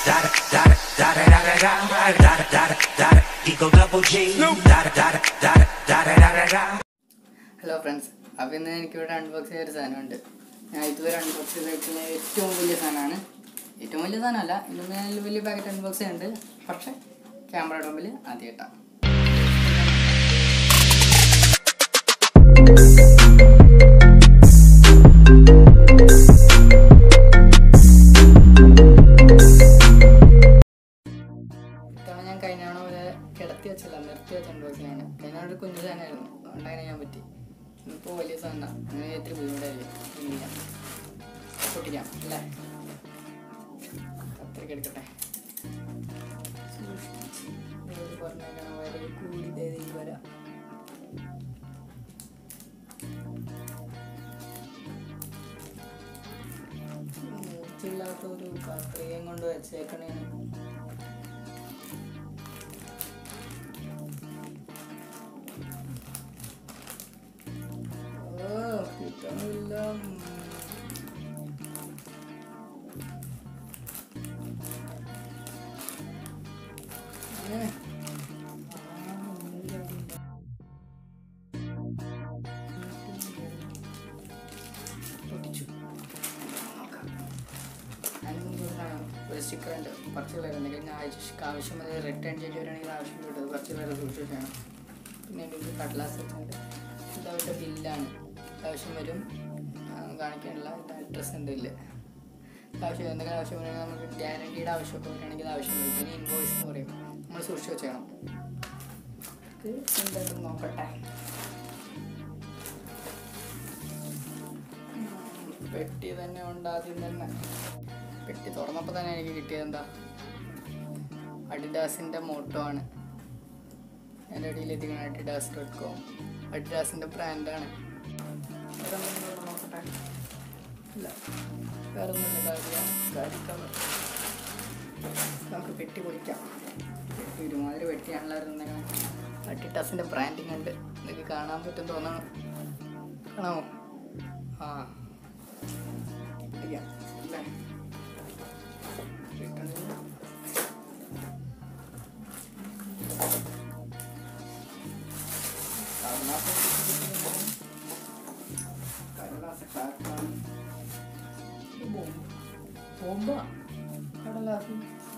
Hello friends അപ്പോൾ ഇന്ന് എനിക്കിവിടെ അൺബോക്സ് ചെയ്ത ഒരു സാധനമുണ്ട് ഞാൻ ഇതുവരെ അൺബോക്സ് ചെയ്തിട്ടുള്ള ഏറ്റവും വലിയ സാധനമാണ് ഏറ്റവും വലിയ സാധനമല്ല ഇതിന് ഞാൻ വലിയ പാക്കറ്റ് അൺബോക്സ് ചെയ്യുന്നുണ്ട് പക്ഷേ ക്യാമറയുടെ മുമ്പിൽ ആദ്യമായിട്ടാണ് ഇത്തവണ ഞാൻ കഴിഞ്ഞ തവണ പോലെ കിടത്തി വെച്ചില്ല നിർത്തി വെച്ച അൺബോക്സിംഗ് ആണ് കഴിഞ്ഞ തവണ ഒരു കുഞ്ഞു സാധനമായിരുന്നു അതുകൊണ്ട് അങ്ങനെ ചെയ്യാൻ പറ്റി ഇപ്പോൾ വലിയ സാധനം അങ്ങനെ ഇത്തിരി ബുദ്ധിമുട്ടായിരിക്കും ഇനി ചെയ്യാം പൊട്ടിക്കാം അല്ലേ കത്തിരിക്ക എടുക്കട്ടെ സൂക്ഷിച്ച് ഇവര് പറഞ്ഞേക്കണ വരെ കൂടി ദേതി വരാം മൂർച്ചയില്ലാത്ത ഒരു കത്രികയും കൊണ്ട് വെച്ചേക്കണേന് ഓ കിട്ടണില്ല ഏ. ആ, ഒന്നുമില്ല. പൊട്ടിച്ചു. നോക്കാം. അതിന് മുമ്പ് ഒരു സാധനം, ഒരു സ്റ്റിക്കർ ഉണ്ട് പർച്ചേസ് ഉണ്ടെങ്കിൽ ഞാൻ ആവശ്യം ആവശ്യം അത് റിട്ടേൺ ചെയ്ത് വരികയാണെങ്കിൽ ആവശ്യപ്പെട്ടത് പർച്ചേസ് സൂക്ഷിച്ചാണ് പിന്നെ എൻ്റെ ഒരു കടലാസ് വെച്ചിട്ടുണ്ട് ഇത് അവരുടെ ബില്ലാണ് ആവശ്യം വരും ആ, കാണിക്കാനുള്ള അഡ്രസ്സ് ഉണ്ട് ഇല്ല ആവശ്യം എന്തെങ്കിലും ആവശ്യം വരികയാണെങ്കിൽ നമുക്ക് ഗ്യാരണ്ടീഡ് ആവശ്യമൊക്കെ വരികയാണെങ്കിൽ ഇത് ആവശ്യം വരും പിന്നെ ഇൻവോയ്സ് എന്ന് പറയും നമ്മൾ സൂക്ഷിച്ച് വെച്ചേക്കണം ഇത് എന്തായാലും നോക്കട്ടെ പെട്ടി തന്നെ ഉണ്ട് ആദ്യം തന്നെ പെട്ടി തുറന്നപ്പോൾ തന്നെ എനിക്ക് കിട്ടിയത് എന്താ അഡിഡാസിൻ്റെ മോട്ടോ ആണ് എൻ്റെ അടിയിൽ എത്തിക്കണം അഡിഡാസ് ഡോട്ട് കോം അഡിഡാസിൻ്റെ ബ്രാൻഡാണ് വേറെ എന്തെങ്കിലും ഉണ്ടോ നോക്കട്ടെ ഇല്ല വേറെ ഒന്നുമില്ല കാര്യം കാര്യം നമുക്ക് പെട്ടി പൊളിക്കാം പെട്ടി ഒരുമാതിരി പെട്ടിയാണല്ലായിരുന്നു അഡിഡാസിൻ്റെ ബ്രാൻഡിങ് ഉണ്ട് നിങ്ങൾക്ക് കാണാൻ പറ്റും തോന്നണം കാണാമോ ആ പൊളിക്കാം അല്ലേ കിട്ടണില്ല ബോംബ കടലാസ്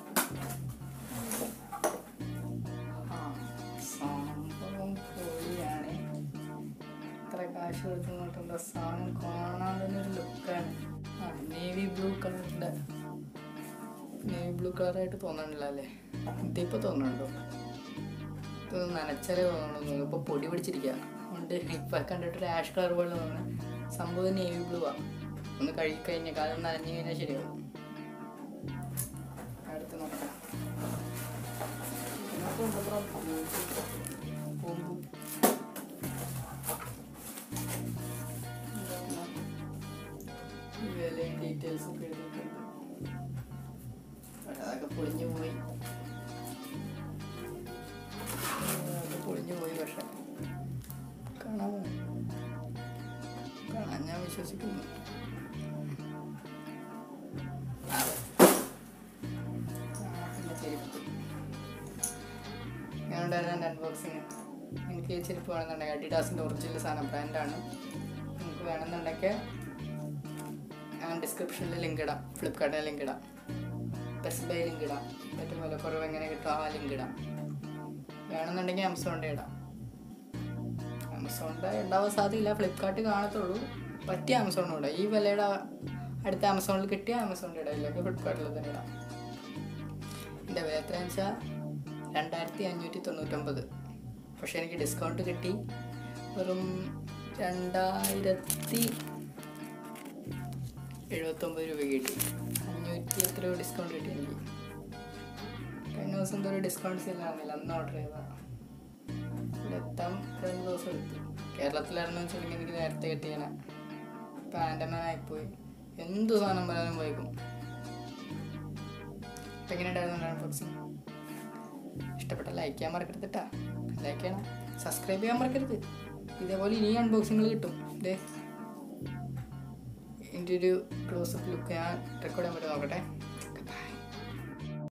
ആ സംഭവം പൊളിയാണ് ഇത്ര കാശ് കൊടുത്ത് നോട്ടുള്ള സാധനം കാണാൻ തന്നെ ഒരു ലുക്കാണ് ആ നേവി ബ്ലൂ കളറിൻ്റെ നേവി ബ്ലൂ കളറായിട്ട് തോന്നണില്ല അല്ലേ ഇതിപ്പോൾ തോന്നുന്നുണ്ടോ ഇത് നനച്ചാലേ തോന്നുന്നു ഇപ്പോൾ പൊടി പിടിച്ചിരിക്കുക അതുകൊണ്ട് ഇപ്പം കണ്ടിട്ട് ഒരു ആഷ് കളർ പോലെ തോന്നുന്നു സംഭവം നേവി ബ്ലൂ ആ ഒന്ന് കഴുകി കഴിഞ്ഞാൽ കാലം നനഞ്ഞു കഴിഞ്ഞാൽ ശരിയാവും അടുത്ത് നോക്കട്ടെ ഇതിനകത്ത് ഉണ്ടല്ലോ കൊമ്പ്. ഈ വിലയും ഡീറ്റെയിൽസ് ഒക്കെ എഴുതിയിട്ടുണ്ട് പക്ഷെ അതൊക്കെ പൊളിഞ്ഞു പോയി അതൊക്കെ പൊളിഞ്ഞു പോയി പക്ഷെ കാണാമോ കാണാൻ ഞാൻ വിശ്വസിക്കുന്നു അതെ. ആ, പിന്നെ ചെരുപ്പ് ഞാനുണ്ടായിരുന്ന എൻ്റെ അൺബോക്സിങ് എനിക്ക് ഈ ചെരുപ്പ് വേണമെന്നുണ്ടെങ്കിൽ അഡിഡാസിൻ്റെ ഒറിജിനൽ സാധനം ബ്രാൻഡാണ് നിങ്ങൾക്ക് വേണമെന്നുണ്ടെങ്കിൽ ഞാൻ ഡിസ്ക്രിപ്ഷനിൽ ലിങ്ക് ഇടാം ഫ്ലിപ്കാർട്ടിൽ ലിങ്ക് ഇടാം ബെസ്റ്റ് ബൈ ലിങ്ക് ഇടാം ഏറ്റവും വിലക്കുറവ് എങ്ങനെ കിട്ടും ആ ലിങ്ക് ഇടാം വേണമെന്നുണ്ടെങ്കിൽ ആമസോണിൻ്റെ ഇടാം ആമസോണിൻ്റെ ഉണ്ടാവാൻ സാധ്യതയില്ല ഫ്ലിപ്കാർട്ട് കാണത്തുള്ളൂ പറ്റിയ ആമസോണിനും ഇടാം ഈ വിലയുടെ അടുത്ത ആമസോണിൽ കിട്ടിയ ആമസോണിൻ്റെ ഇടാം ഇല്ലെങ്കിൽ ഫ്ലിപ്കാർട്ടിൽ തന്നെ ഇടാം എൻ്റെ വില എത്രയാണെന്ന് വെച്ചാൽ രണ്ടായിരത്തി അഞ്ഞൂറ്റി തൊണ്ണൂറ്റൊമ്പത് പക്ഷേ എനിക്ക് ഡിസ്കൗണ്ട് കിട്ടി വെറും രണ്ടായിരത്തി എഴുപത്തൊമ്പത് രൂപ കിട്ടി അഞ്ഞൂറ്റി എത്രയോ ഡിസ്കൗണ്ട് കിട്ടി എനിക്ക് കഴിഞ്ഞ ദിവസം എന്തോ ഒരു ഡിസ്കൗണ്ട് സെയിലായിരുന്നില്ല അന്ന് ഓർഡർ ചെയ്തതാണ് ഇവിടെ എത്താൻ രണ്ട് ദിവസം എടുത്തു കേരളത്തിലായിരുന്നു വെച്ചിട്ടുണ്ടെങ്കിൽ എനിക്ക് നേരത്തെ കിട്ടിയാണ് ഇപ്പം ആൻഡമാൻ ആയിപ്പോയി എന്ത് സാധനം പറയാനും വൈകും ഇപ്പം എങ്ങനെ ഉണ്ടായിരുന്നു അൺബോക്സിങ് ഇഷ്ടപ്പെട്ട ലൈക്ക് ചെയ്യാൻ മറക്കരുത് കേട്ടാ ലൈക്ക് ചെയ്യണം സബ്സ്ക്രൈബ് ചെയ്യാൻ മറക്കരുത് ഇതേപോലെ ഇനി അൺബോക്സിങ്ങൾ കിട്ടും ഇതേ എൻ്റെ ഒരു ക്ലോസപ്പ് ലുക്ക് ഞാൻ റെക്കോർഡ് ചെയ്യാൻ പറ്റും നോക്കട്ടെ bye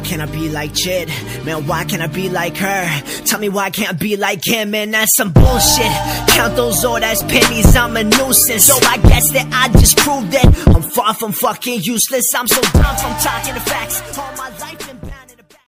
can't I be like Jid? Man, why can't I be like her? Tell me why can't I be like him? Man, that's some bullshit. Count those old ass pennies, I'm a nuisance. So I guess that I just proved that I'm far from fucking useless. I'm so done from talking the facts. All my